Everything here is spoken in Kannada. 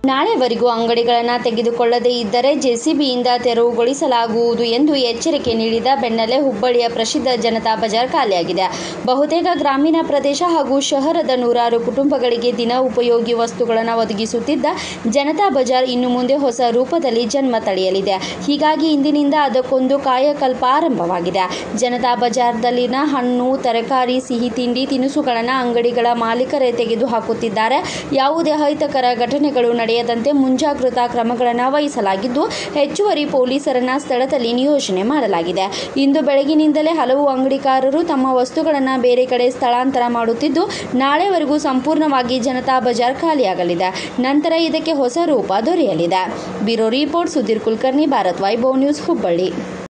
ನಾಳೆವರೆಗೂ ಅಂಗಡಿಗಳನ್ನು ತೆಗೆದುಕೊಳ್ಳದೇ ಇದ್ದರೆ ಜೆಸಿಬಿಯಿಂದ ತೆರವುಗೊಳಿಸಲಾಗುವುದು ಎಂದು ಎಚ್ಚರಿಕೆ ನೀಡಿದ ಬೆನ್ನಲ್ಲೇ ಹುಬ್ಬಳ್ಳಿಯ ಪ್ರಸಿದ್ಧ ಜನತಾ ಬಜಾರ್ ಖಾಲಿಯಾಗಿದೆ ಬಹುತೇಕ ಗ್ರಾಮೀಣ ಪ್ರದೇಶ ಹಾಗೂ ಶಹರದ ನೂರಾರು ಕುಟುಂಬಗಳಿಗೆ ದಿನ ಉಪಯೋಗಿ ವಸ್ತುಗಳನ್ನು ಒದಗಿಸುತ್ತಿದ್ದ ಜನತಾ ಬಜಾರ್ ಇನ್ನು ಮುಂದೆ ಹೊಸ ರೂಪದಲ್ಲಿ ಜನ್ಮ ತಳೆಯಲಿದೆ ಹೀಗಾಗಿ ಇಂದಿನಿಂದ ಅದಕ್ಕೊಂದು ಕಾಯಕಲ್ಪ ಆರಂಭವಾಗಿದೆ ಜನತಾ ಬಜಾರ್ದಲ್ಲಿನ ಹಣ್ಣು ತರಕಾರಿ ಸಿಹಿ ತಿಂಡಿ ತಿನಿಸುಗಳನ್ನು ಅಂಗಡಿಗಳ ಮಾಲೀಕರೇ ತೆಗೆದು ಹಾಕುತ್ತಿದ್ದಾರೆ ಯಾವುದೇ ಅಹಿತಕರ ಘಟನೆಗಳು ನಡೆಯದಂತೆ ಮುಂಜಾಗ್ರತಾ ಕ್ರಮಗಳನ್ನು ವಹಿಸಲಾಗಿದ್ದು ಹೆಚ್ಚುವರಿ ಪೊಲೀಸರನ್ನ ಸ್ಥಳದಲ್ಲಿ ನಿಯೋಜನೆ ಮಾಡಲಾಗಿದೆ ಇಂದು ಬೆಳಗಿನಿಂದಲೇ ಹಲವು ಅಂಗಡಿಕಾರರು ತಮ್ಮ ವಸ್ತುಗಳನ್ನು ಬೇರೆ ಕಡೆ ಸ್ಥಳಾಂತರ ಮಾಡುತ್ತಿದ್ದು ನಾಳೆವರೆಗೂ ಸಂಪೂರ್ಣವಾಗಿ ಜನತಾ ಬಜಾರ್ ಖಾಲಿಯಾಗಲಿದೆ ನಂತರ ಇದಕ್ಕೆ ಹೊಸ ರೂಪ ದೊರೆಯಲಿದೆ bureau report Sudhir Kulkarni Bharat Vaibhav news Hubballi